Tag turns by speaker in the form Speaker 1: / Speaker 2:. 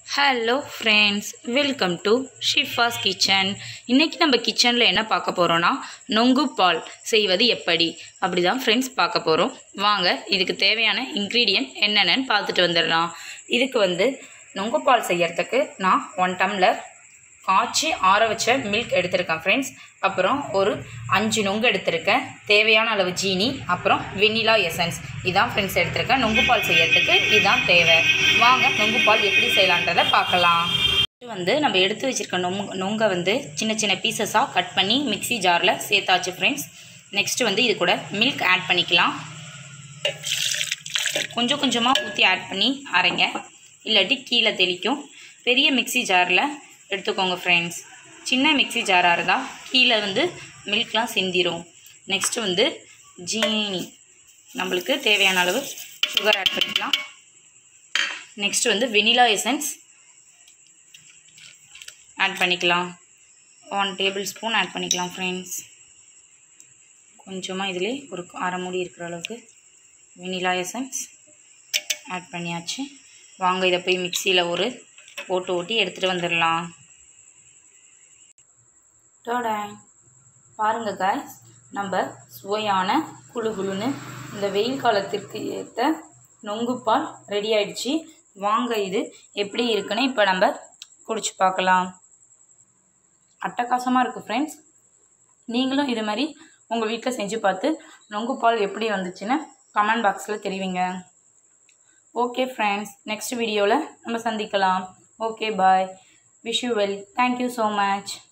Speaker 1: hello friends welcome to Shifa's kitchen இன்றைக்கி நம்ம கிச்சனில் என்ன பார்க்க போகிறோன்னா நொங்கு பால் செய்வது எப்படி அப்படி தான் ஃப்ரெண்ட்ஸ் பார்க்க போகிறோம் வாங்க இதுக்கு தேவையான இன்க்ரீடியன்ட் என்னென்னு பார்த்துட்டு வந்துடலாம் இதுக்கு வந்து நொங்கு பால் செய்யறதுக்கு நான் ஒன் டம்ளர் காய்ச்சி ஆற வச்ச மில்க் எடுத்திருக்கேன் ஃப்ரெண்ட்ஸ் அப்புறம் ஒரு அஞ்சு நொங்கு எடுத்திருக்கேன் தேவையான அளவு ஜீனி அப்புறம் வெண்ணிலா எசன்ஸ் இதான் ஃப்ரெண்ட்ஸ் எடுத்திருக்கேன் நொங்கு பால் செய்யறதுக்கு இதான் தேவை வாங்க நொங்கு பால் எப்படி செய்யலான்றதை பார்க்கலாம் இது வந்து நம்ம எடுத்து வச்சுருக்க நொங் நொங்கை வந்து சின்ன சின்ன பீசஸாக கட் பண்ணி மிக்ஸி ஜாரில் சேர்த்தாச்சு ஃப்ரெண்ட்ஸ் நெக்ஸ்ட் வந்து இது கூட மில்க் ஆட் பண்ணிக்கலாம் கொஞ்சம் கொஞ்சமாக ஊற்றி ஆட் பண்ணி அரைங்க இல்லாட்டி கீழே தெளிக்கும் பெரிய மிக்ஸி ஜாரில் எடுத்துக்கோங்க ஃப்ரெண்ட்ஸ் சின்ன மிக்ஸி ஜாராக இருந்தால் கீழே வந்து மில்க்லாம் சிந்திரும் நெக்ஸ்ட்டு வந்து ஜீனி நம்மளுக்கு தேவையான அளவு சுகர் ஆட் பண்ணிக்கலாம் நெக்ஸ்ட் வந்து வெனிலா எசன்ஸ் ஆட் பண்ணிக்கலாம் ஒன் டேபிள் ஸ்பூன் ஆட் பண்ணிக்கலாம் ஃப்ரெண்ட்ஸ் கொஞ்சமாக இதிலே ஒரு அரை மூடி இருக்கிற அளவுக்கு வெனிலா எசன்ஸ் ஆட் பண்ணியாச்சு வாங்க இதை போய் மிக்சியில் ஒரு போட்டு ஓட்டி எடுத்துகிட்டு வந்துடலாம் டோடாய் பாருங்க காய்ஸ் நம்ம சுவையான குழு குழுன்னு இந்த வெயில் காலத்திற்கு ஏற்ற நொங்குப்பால் ரெடி ஆயிடுச்சு வாங்க இது எப்படி இருக்குன்னு இப்போ நம்ம குடிச்சு பார்க்கலாம் அட்டகாசமாக இருக்குது ஃப்ரெண்ட்ஸ் நீங்களும் இது மாதிரி உங்கள் வீட்டில் செஞ்சு பார்த்து நொங்கு பால் எப்படி வந்துச்சுன்னு கமெண்ட் பாக்ஸில் தெரிவிங்க ஓகே ஃப்ரெண்ட்ஸ் நெக்ஸ்ட் வீடியோவில் நம்ம சந்திக்கலாம் okay bye wish you well thank you so much